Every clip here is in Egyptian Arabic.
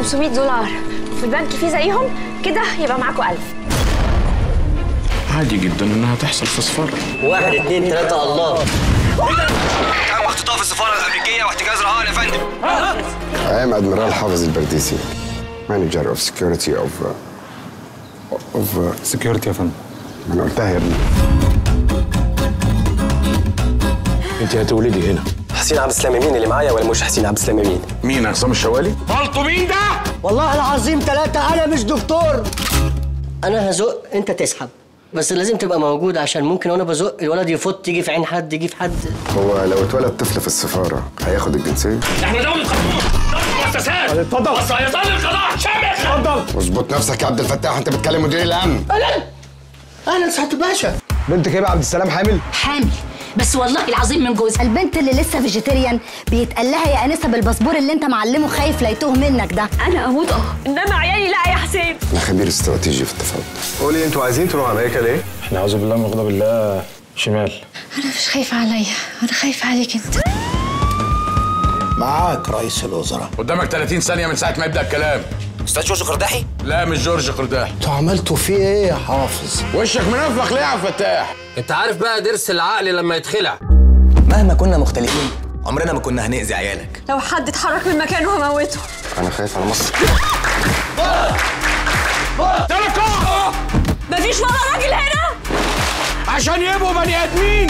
500 دولار في البنك في زيهم كده يبقى معاكم 1000 عادي جدا انها تحصل في سفاره واحد اتنين تلاتة الله تم اختطاف السفاره الامريكيه واحتجاز رهان يا فندم I am Admiral حافظ البرديسي manager of security of uh, of uh, سكيورتي يا فندم ما انا قلتها يا ابني انت هتولدي هنا حسين عبد السلام مين اللي معايا ولا مش حسين عبد السلام مين؟ مين عصام الشوالي بلطو مين ده؟ والله العظيم ثلاثة أنا مش دكتور أنا هزق أنت تسحب بس لازم تبقى موجود عشان ممكن وانا بزق الولد يفوت يجي في عين حد يجي في حد هو لو اتولد طفل في السفاره هياخد الجنسيه احنا دولة قانون دولة مؤسسات اتفضل. بس هيظل القضاء شامخ اتفضل اظبط نفسك يا عبد الفتاح انت بتكلم مدير الامن أهلا سعادة باشا بنتك ايه بقى عبد السلام حامل حامل بس والله العظيم من جوزها البنت اللي لسه فيجيتيريان بيتقال لها يا انسه بالباسبور اللي انت معلمه خايف لا يتوه منك ده انا اموت اه انما عيالي لا يا حسين انا خبير استراتيجي في التفاوض قولي انتوا عايزين تروحوا امريكا ليه؟ احنا اعوذ بالله من غضب الله شمال انا مش خايفه عليا انا خايفه عليك انت معاك رئيس الوزراء قدامك 30 ثانيه من ساعه ما يبدا الكلام استاذ جورج قرداحي لا مش جورج قرداح انتوا عملتوا فيه ايه يا حافظ وشك منفخ ليه يا عبد الفتاح انت عارف بقى ضرس العقل لما يتخلع مهما كنا مختلفين عمرنا ما كنا هنأذي عيالك لو حد اتحرك من مكانه هموته انا خايف على مصر مفيش ولا راجل هنا عشان يبقوا بني ادمين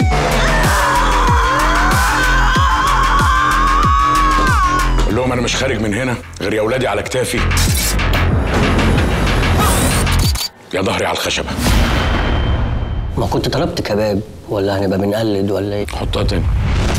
قول لهم انا مش خارج من هنا غير يا اولادي على كتافي يا ظهري على الخشبه ما كنت طلبت كباب ولا هنبقى بنقلد ولا ايه حطها تاني